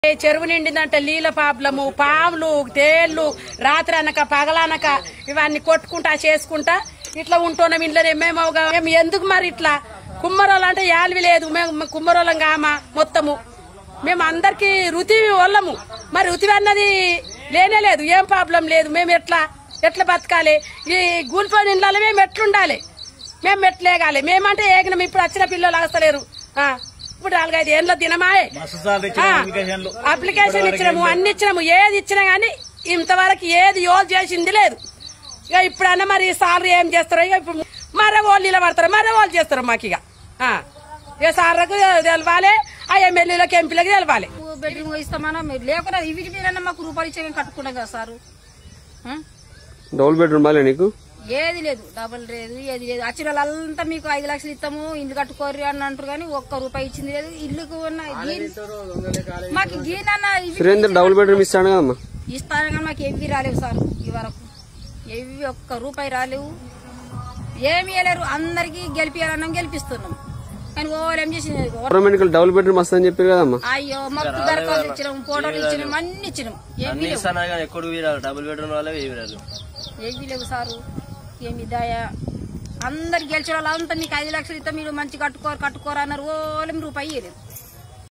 ఏ చెరువు నిండిందంటే నీళ్ళ పాపులము పాములు తేళ్లు రాత్రి అనక పగలనక ఇవన్నీ కొట్టుకుంటా చేసుకుంటా ఇట్లా ఉంటున్నాం ఇంట్లోనే మేము ఒక- మేము ఎందుకు మరి ఇట్లా కుమ్మరోళ్ళు అంటే యాలివి లేదు మేము కుమ్మరోళ్ళం కామా మొత్తము మేము అందరికి రుతి వాళ్ళము మరి రుతి అన్నది లేనే లేదు ఏం ప్రాబ్లం లేదు మేము ఎట్లా ఎట్లా బతకాలి ఈ గూలిపోయిన ఇళ్ళలో మేము ఎట్లుండాలి మేము ఎట్లేగాలి మేమంటే ఏగినాం ఇప్పుడు వచ్చిన పిల్లలు అవసలేరు ఆ, ఇప్పుడు నాలుగైదు ఏళ్ళ దినమాయే ఆ, అప్లికేషన్ ఇచ్చినాము అన్ని ఇచ్చినాము ఏది ఇచ్చినా గానీ ఇంతవరకు ఏది యోజ్ చేసింది లేదు ఇక ఇప్పుడన్నా మరి సాలరీ ఏం చేస్తారో ఇక ఇప్పుడు మరో వాళ్ళు నిలబడతారు మరో వాళ్ళు చేస్తారు మాకు ఇక ఆ, ఇక సార్లకు తెలవాలి ఆ ఎమ్మెల్యేలకు ఎంపీలకు తెలవాలి బెడ్రూమ్ ఇస్తామన్నా మీరు లేకుండా వీటి మీద మాకు రూపాయలు ఇచ్చే కట్టుకుంటాం కదా సారు ఆ? డబుల్ బెడ్రూమ్ బాలే నీకు ఏది లేదు డబుల్ లేదు ఏది లేదు వచ్చిన వాళ్ళంతా మీకు ఐదు లక్షలు ఇస్తాము ఇల్లు కట్టుకోరు అని అంటారు కానీ ఒక్క రూపాయి ఇచ్చింది లేదు ఇల్లుకు ఉన్న గీ- మాకు గీనన్న ఇవి సురేందర్ డబుల్ బెడ్రూమ్ ఇస్తాడు కదమ్మా ఇస్తాను కానీ మాకు ఎవి రాలేవు సార్ ఈ వరకు ఎవి ఒక్క రూపాయి రాలేవు ఏమి ఇవ్వలేరు అందరికి గెలిపియాలన్నాం గెలిపిస్తున్నాం కానీ ఓళ్ళు ఏం చేసింది గవర్నమెంట్ డబుల్ బెడ్రూమ్ వస్తుందని చెప్పారు కదమ్మా అయ్యో మాకు దరఖాస్తు ఇచ్చినాం ఫోటోలు ఇచ్చినాం అన్ని ఇచ్చినాం ఏమి అన్ని లేవు ఇస్తాను కానీ ఎక్కడ వీరాలు డబుల్ బెడ్రూమ్ వాళ్ళే వీరాలు ఏమి లేవు సారు ఏమి దయ అందరు గెలిచిన వాళ్ళంతా నీకు ఐదు లక్షలు ఇస్తే మీరు మంచి కట్టుకోరు కట్టుకోరు అన్నారు ఓలేం రూపాయి ఇవ్వలేదు